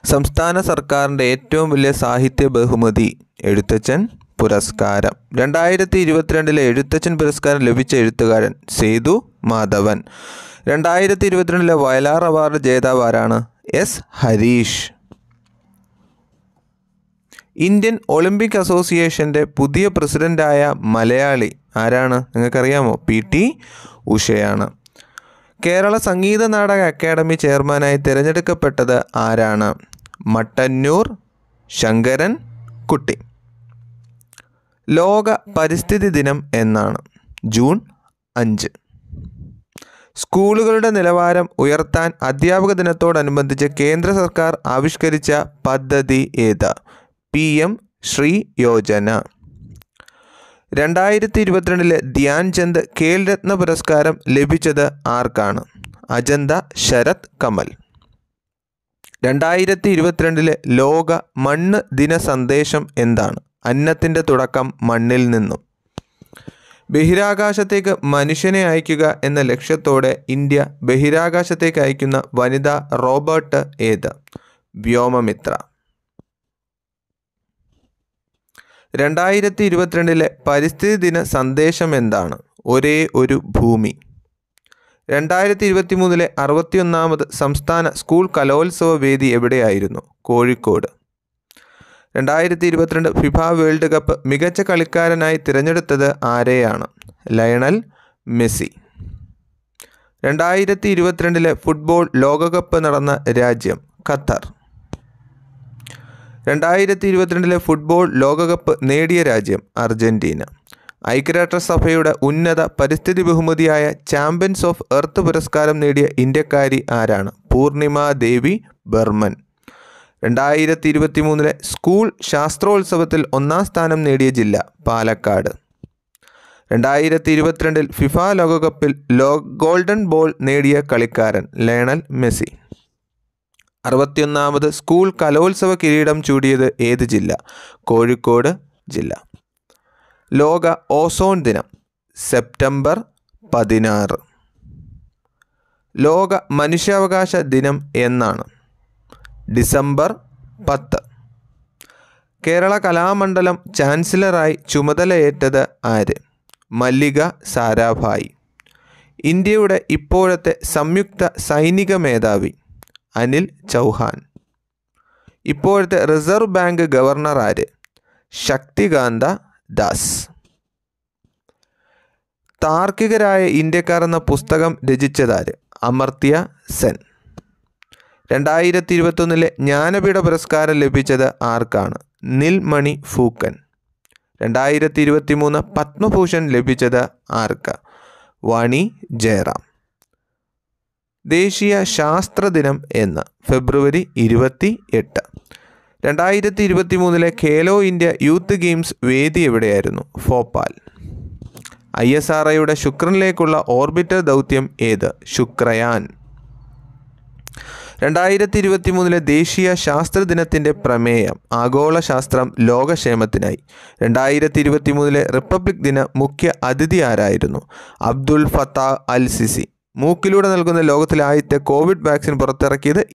സംസ്ഥാന സർക്കാരിൻ്റെ ഏറ്റവും വലിയ സാഹിത്യ ബഹുമതി എഴുത്തച്ഛൻ പുരസ്കാരം രണ്ടായിരത്തി ഇരുപത്തിരണ്ടിലെ എഴുത്തച്ഛൻ പുരസ്കാരം ലഭിച്ച എഴുത്തുകാരൻ സേതു മാധവൻ രണ്ടായിരത്തി ഇരുപത്തിരണ്ടിലെ വയലാർ അവാർഡ് ജേതാവ് ആരാണ് എസ് ഹരീഷ് ഇന്ത്യൻ ഒളിമ്പിക് അസോസിയേഷൻ്റെ പുതിയ പ്രസിഡൻ്റായ മലയാളി ആരാണ് നിങ്ങൾക്കറിയാമോ പി ടി ഉഷയാണ് കേരള സംഗീത നാടക അക്കാദമി ചെയർമാനായി തിരഞ്ഞെടുക്കപ്പെട്ടത് ആരാണ് മട്ടന്നൂർ ശങ്കരൻ കുട്ടി ലോക പരിസ്ഥിതി ദിനം എന്നാണ് ജൂൺ അഞ്ച് സ്കൂളുകളുടെ നിലവാരം ഉയർത്താൻ അധ്യാപക ദിനത്തോടനുബന്ധിച്ച് കേന്ദ്ര സർക്കാർ ആവിഷ്കരിച്ച പദ്ധതി ഏത് പി എം ശ്രീ യോജന രണ്ടായിരത്തി ഇരുപത്തിരണ്ടിലെ ധ്യാൻ ചന്ദ് ഖേൽ രത്ന പുരസ്കാരം ലഭിച്ചത് ആർക്കാണ് അജന്ത ശരത് കമൽ രണ്ടായിരത്തി ഇരുപത്തിരണ്ടിലെ ലോക മണ്ണ് ദിന സന്ദേശം എന്താണ് അന്നത്തിൻ്റെ തുടക്കം മണ്ണിൽ നിന്നും ബഹിരാകാശത്തേക്ക് മനുഷ്യനെ അയക്കുക എന്ന ലക്ഷ്യത്തോടെ ഇന്ത്യ ബഹിരാകാശത്തേക്ക് അയക്കുന്ന വനിതാ റോബോട്ട് ഏത് വ്യോമമിത്ര രണ്ടായിരത്തി ഇരുപത്തിരണ്ടിലെ പരിസ്ഥിതി ദിന സന്ദേശം എന്താണ് ഒരേ ഒരു ഭൂമി രണ്ടായിരത്തി ഇരുപത്തി മൂന്നിലെ അറുപത്തിയൊന്നാമത് സംസ്ഥാന സ്കൂൾ കലോത്സവ വേദി എവിടെയായിരുന്നു കോഴിക്കോട് രണ്ടായിരത്തി ഇരുപത്തിരണ്ട് ഫിഫ വേൾഡ് കപ്പ് മികച്ച കളിക്കാരനായി തിരഞ്ഞെടുത്തത് ആരെയാണ് ലയണൽ മെസ്സി രണ്ടായിരത്തി ഇരുപത്തിരണ്ടിലെ ഫുട്ബോൾ ലോകകപ്പ് നടന്ന രാജ്യം ഖത്തർ രണ്ടായിരത്തി ഇരുപത്തിരണ്ടിലെ ഫുട്ബോൾ ലോകകപ്പ് നേടിയ രാജ്യം അർജന്റീന ഐക്യരാഷ്ട്രസഭയുടെ ഉന്നത പരിസ്ഥിതി ബഹുമതിയായ ചാമ്പ്യൻസ് ഓഫ് എർത്ത് പുരസ്കാരം നേടിയ ഇന്ത്യക്കാരി ആരാണ് പൂർണിമ ദേവി ബർമൻ രണ്ടായിരത്തി ഇരുപത്തി മൂന്നിലെ സ്കൂൾ ശാസ്ത്രോത്സവത്തിൽ ഒന്നാം സ്ഥാനം നേടിയ ജില്ല പാലക്കാട് രണ്ടായിരത്തി ഇരുപത്തിരണ്ടിൽ ഫിഫ ലോകകപ്പിൽ ലോ ഗോൾഡൻ ബോൾ നേടിയ കളിക്കാരൻ ലയണൽ മെസ്സി അറുപത്തിയൊന്നാമത് സ്കൂൾ കലോത്സവ കിരീടം ചൂടിയത് ഏത് ജില്ല കോഴിക്കോട് ജില്ല ലോക ഓസോൺ ദിനം സെപ്റ്റംബർ പതിനാറ് ലോക മനുഷ്യാവകാശ ദിനം എന്നാണ് ഡിസംബർ പത്ത് കേരള കലാമണ്ഡലം ചാൻസലറായി ചുമതലയേറ്റത് ആര് മല്ലിക സാരാഭായി ഇന്ത്യയുടെ ഇപ്പോഴത്തെ സംയുക്ത സൈനിക മേധാവി അനിൽ ചൗഹാൻ ഇപ്പോഴത്തെ റിസർവ് ബാങ്ക് ഗവർണർ ആര് ശക്തികാന്ത ദാസ് താർക്കികരായ ഇന്ത്യക്കാർ എന്ന പുസ്തകം രചിച്ചതാര് അമർത്യ സെൻ രണ്ടായിരത്തി ഇരുപത്തൊന്നിലെ ജ്ഞാനപീഠ പുരസ്കാരം ലഭിച്ചത് ആർക്കാണ് നിൽമണി ഫൂക്കൻ രണ്ടായിരത്തി ഇരുപത്തി മൂന്ന് പത്മഭൂഷൺ ലഭിച്ചത് ആർക്ക് വാണി ജയറാം ദേശീയ ശാസ്ത്ര ദിനം എന്ന് ഫെബ്രുവരി ഇരുപത്തി എട്ട് രണ്ടായിരത്തി ഇരുപത്തി മൂന്നിലെ ഖേലോ ഇന്ത്യ യൂത്ത് ഗെയിംസ് വേദി എവിടെയായിരുന്നു ഭോപ്പാൽ ഐ എസ് ആർ ഐയുടെ ശുക്രനിലേക്കുള്ള ഓർബിറ്റർ ദൗത്യം ഏത് ശുക്രയാൻ രണ്ടായിരത്തി ഇരുപത്തി മൂന്നിലെ ദേശീയ ശാസ്ത്ര ദിനത്തിൻ്റെ പ്രമേയം ആഗോള ശാസ്ത്രം ലോകക്ഷേമത്തിനായി രണ്ടായിരത്തി ഇരുപത്തി മൂന്നിലെ റിപ്പബ്ലിക് ദിന മുഖ്യ അതിഥി ആരായിരുന്നു അബ്ദുൽ ഫത്താ അൽ സിസി മൂക്കിലൂടെ നൽകുന്ന ലോകത്തിലെ ആദ്യത്തെ കോവിഡ് വാക്സിൻ പുറത്തിറക്കിയത്